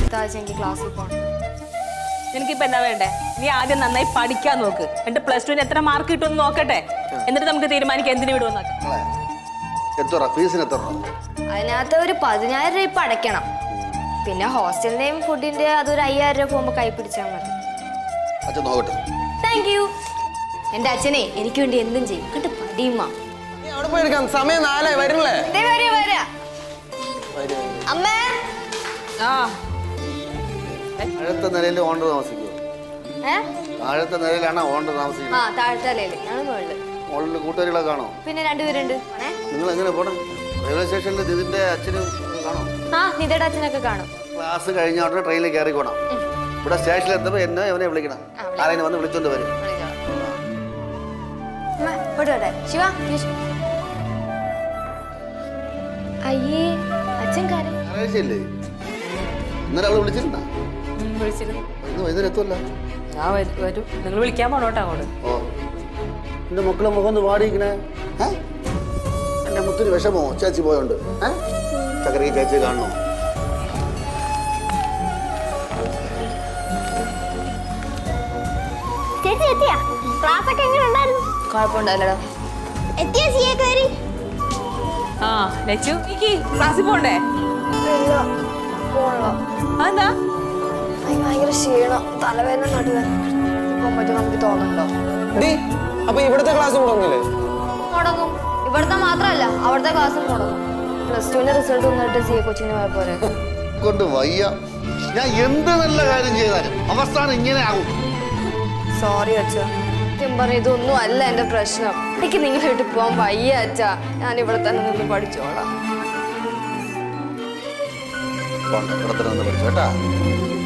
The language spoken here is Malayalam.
അടുത്ത ആഴ്ച എനിക്ക് ക്ലാസ്സിൽ പോകണം നിനക്കിപ്പോ എന്താ വേണ്ടേ നീ ആദ്യം നന്നായി പഠിക്കാൻ നോക്ക് എന്നിട്ട് പ്ലസ് ടുവിന് എത്ര മാർക്ക് കിട്ടുമെന്ന് നോക്കട്ടെ എന്നിട്ട് നമുക്ക് തീരുമാനിക്കാം എന്തിനു വിടുമെന്നൊക്കെ എത്ര ഫീസിന് എത്ര അതിനകത്ത് ഒരു പതിനായിരം രൂപ ഇപ്പം അടയ്ക്കണം പിന്നെ ഹോസ്റ്റലിൻ്റെയും ഫുഡിൻ്റെ അതൊരു അയ്യായിരം രൂപ പോകുമ്പോൾ കൈ പിടിച്ചാൽ മതി അച്ഛൻ നോക്കട്ടെ താങ്ക് യു എൻ്റെ അച്ഛനെ എനിക്ക് വേണ്ടി എന്തും ചെയ്യും കണ്ട് പഠിയുമ്മ നീ അവിടെ പോയി എടുക്കാം സമയം നാലായി വരില്ലേ ദേ വരാ വരാ അമ്മേ ആ താഴത്തെ നിലയിൽ ഓണ്ടർ താമസിക്കുമോ ഏ താഴത്തെ നിലയിലാണ് ഓണ്ടർ ആ താമസിക്കുന്നത് താഴ്ത്തലയില് ഞങ്ങൾ മുകളില് മോളിൽ കൂട്ടുകാരികളെ കാണോ പിന്നെ രണ്ടുപേരുണ്ട് ഏ? നിങ്ങൾ എങ്ങനെ പോണം റെയിൽവേ സ്റ്റേഷനിൽ ഇതിന്റെ അച്ഛനും കാണോ ആ നിതയുടെ അച്ഛനൊക്കെ കാണും ക്ലാസ് കഴിഞ്ഞ ഉടനെ ട്രെയിനിൽ കയറിക്കോണം ഇവിടെ സ്റ്റേഷനിൽ എത്തുമ്പോൾ എന്നെ അവനെ വിളിക്കണം ആ, വിളിക്കാം. ആരെങ്കിലും വന്ന് വിളിച്ചോണ്ട് വരും വിളിച്ചോളാം. അമ്മ, ഇങ്ങോട്ട് വരട്ടെ. ശിവ യേശു. അയ്യേ അച്ഛൻ കാര്യം ഞായറാഴ്ചയില്ലേ ഇന്നലെ അവള് വിളിച്ചിട്ടുണ്ടാ ഉം, വിളിച്ചിരുന്നു ഇന്ന് വൈകുന്നേരം എത്തുമല്ല ഞാൻ വരും വരും നിങ്ങൾ വിളിക്കാൻ പോണോട്ടോ അങ്ങോട്ട് ഓ എൻ്റെ മക്കളെ മുഖം ഒന്ന് വാടിയിരിക്കണേ ഏ എൻ്റെ മുത്തിന് വിഷമോ ചേച്ചി പോയോണ്ട് ഏ ചക്കരയ്ക്ക് ചേച്ചി കാണണോ ചേച്ചി എത്തിയാ ക്ലാസ് ഒക്കെ എങ്ങനെ ഉണ്ടായിരുന്നു കുഴപ്പമുണ്ടല്ലടാ എത്തിയ സിയെ കയറി ആ ലച്ചു എനിക്ക് ക്ലാസ്സിൽ പോണ്ടേ അതെന്താ ഭയങ്കര ക്ഷീണം തലവേദന നടുവേദന പോകാൻ പറ്റും നമുക്ക് തോന്നുന്നുണ്ടോ ഡി അപ്പൊ ഇവിടുത്തെ ക്ലാസ് മുടങ്ങില്ലേ മുടങ്ങും ഇവിടുത്തെ മാത്രമല്ല അവിടുത്തെ ക്ലാസ്സും മുടങ്ങും പ്ലസ് ടുവിന്റെ റിസൾട്ട് വന്നിട്ട് സി എ കൊച്ചിന് പോയ പോലെ കൊണ്ട് വയ്യ ഞാൻ എന്ത് നല്ല കാര്യം ചെയ്താലും അവസാനം ഇങ്ങനെ ആവും സോറി അച്ഛ സത്യം പറഞ്ഞ ഇതൊന്നും അല്ല എന്റെ പ്രശ്നം എനിക്ക് നിങ്ങളെ വിട്ട് പോകാൻ വയ്യ അച്ഛ ഞാൻ ഇവിടെ തന്നെ നിന്ന് പഠിച്ചോളാം പോണ്ട ഇവിടെ തന്നെ നിന്ന് പഠിച്ചു കേട്ടാ